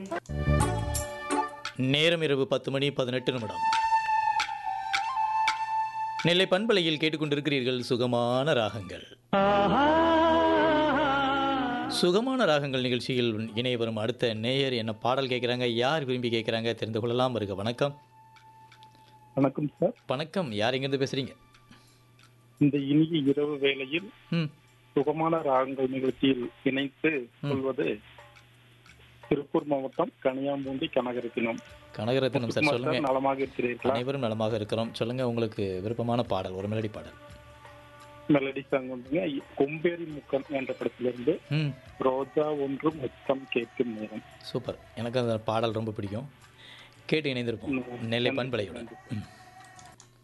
நேரம் இரவு பத்து மணி பதினெட்டு நிமிடம் நெல்லை பண்பலையில் கேட்டுக்கொண்டிருக்கிறீர்கள் சுகமான ராகங்கள் சுகமான ராகங்கள் நிகழ்ச்சியில் இணைய வரும் அடுத்த நேயர் என்ன பாடல் கேட்குறாங்க யார் விரும்பி கேட்குறாங்க தெரிந்து கொள்ளலாம் இருக்க வணக்கம் வணக்கம் சார் வணக்கம் யார் எங்கேருந்து பேசுறீங்க இந்த இனிய இரவு வேளையில் ம் சுகமான ராகங்கள் நிகழ்ச்சியில் இணைத்து சொல்வது திருப்பூர் மாவட்டம் கனியாம்பூண்டி கனகரத்தினம் கனகரத்னம் சார் சொல்லுங்க சார் நலமாக இருக்கிறீர்களா அனைவரும் நலமாக இருக்கிறோம் சொல்லுங்க உங்களுக்கு விருப்பமான பாடல் ஒரு மெலடி பாடல் மெலடி சாங் வந்துங்க கொம்பேரி முக்கம் என்ற படத்திலிருந்து ம் ரோஜா ஒன்று முத்தம் கேட்கும் நேரம் சூப்பர் எனக்கு அந்த பாடல் ரொம்ப பிடிக்கும் கேட்டு இணைந்திருப்போம் நெல்லை பண்பலையுடன் ம்